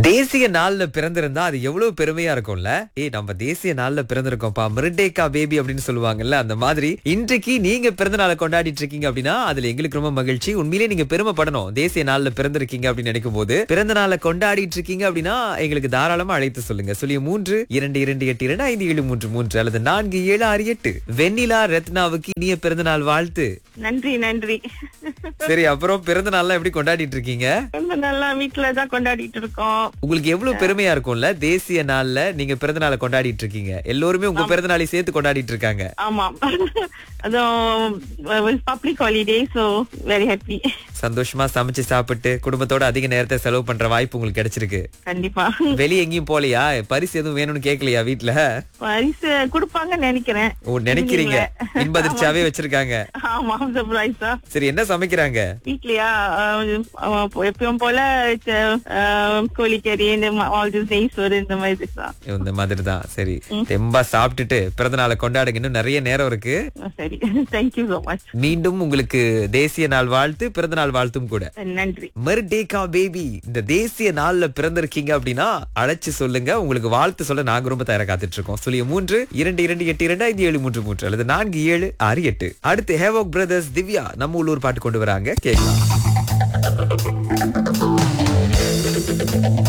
தேசிய நாள்ல பிறந்திருந்தா அது எவ்வளவு பெருமையா இருக்கும்ல ஏய் நம்ம தேசிய நாள்ல பிறந்திருக்கோம்ப்பா மிருடேக்கா பேபி அப்படின்னு சொல்லுவாங்கல்ல அந்த மாதிரி இன்றைக்கு நீங்க பிறந்த நாளை கொண்டாடிட்டு இருக்கீங்க அப்படின்னா அதுல எங்களுக்கு ரொம்ப மகிழ்ச்சி உண்மையிலேயே நீங்க பெருமைப்படணும் தேசிய நாள்ல பிறந்திருக்கீங்க அப்படின்னு நினைக்கும் போது பிறந்த நாளை கொண்டாடிட்டு இருக்கீங்க அப்படின்னா எங்களுக்கு தாராளமா அழைத்து சொல்லுங்க சொல்லிய மூன்று இரண்டு இரண்டு எட்டு இரண்டு ஐந்து ஏழு மூன்று மூன்று அல்லது நான்கு ஏழு ஆறு எட்டு வெண்ணிலா ரத்னாவுக்கு இனிய பிறந்த நாள் வாழ்த்து நன்றி நன்றி சரி அப்புறம் பிறந்த நாள்லாம் எப்படி கொண்டாடிட்டு இருக்கீங்க ரொம்ப நல்லா வீட்டுல தான் கொண்டாடிட்டு இருக்கோம் உங்களுக்கு எவ்வளவு பெருமையா இருக்கும்ல தேசிய நாள்ல நீங்க பிறந்த நாளை கொண்டாடிட்டு இருக்கீங்க எல்லோருமே உங்க பிறந்த நாளை சேர்த்து கொண்டாடிட்டு இருக்காங்க ஆமா அதுவும் public holiday so very happy சந்தோஷமா சமைச்சு சாப்பிட்டு குடும்பத்தோட அதிக நேரத்தை செலவு பண்ற வாய்ப்பு உங்களுக்கு கிடைச்சிருக்கு கண்டிப்பா வெளிய எங்கேயும் போலையா பரிசு எதுவும் வேணும்னு கேட்கலையா வீட்ல பரிசு கொடுப்பாங்கன்னு நினைக்கிறேன் ஓ நினைக்கிறீங்க இன்பதிர்ச்சியாவே வச்சிருக்காங்க ஆமா சர்ப்ரைஸா சரி என்ன சமைக்கிறாங்க வீட்லயா அஹ், எப்பயும் போல அஹ், கோழிக்கறி இந்த ஆல் திஸ் நெய்ஸ் ஒரு இந்த மாதிரி தான் இந்த மாதிரி தான் சரி தெம்பா சாப்பிட்டுட்டு பிறந்த நாளை கொண்டாடுங்க இன்னும் நிறைய நேரம் இருக்கு சரி தேங்க்யூ so மச் மீண்டும் உங்களுக்கு தேசிய நாள் வாழ்த்து பிறந்த நாள் வாழ்த்தும் கூட நன்றி மர்டேகா பேபி இந்த தேசிய நாள்ல பிறந்திருக்கீங்க அப்படின்னா அழைச்சு சொல்லுங்க உங்களுக்கு வாழ்த்து சொல்ல நாங்க ரொம்ப தயாரா காத்துட்டு இருக்கோம் சொல்லிய மூன்று இரண்டு இரண்டு எட்டு இரண்டு ஐந்து ஏழு மூன்று மூன்று அல்லது நான்கு ஏழு ஆறு எட்டு அடுத்து ஹேவோக் பிரதர்ஸ் திவ்யா நம்ம உள்ளூர் பாட்டு கொண்டு வராங்க கேட்கலாம்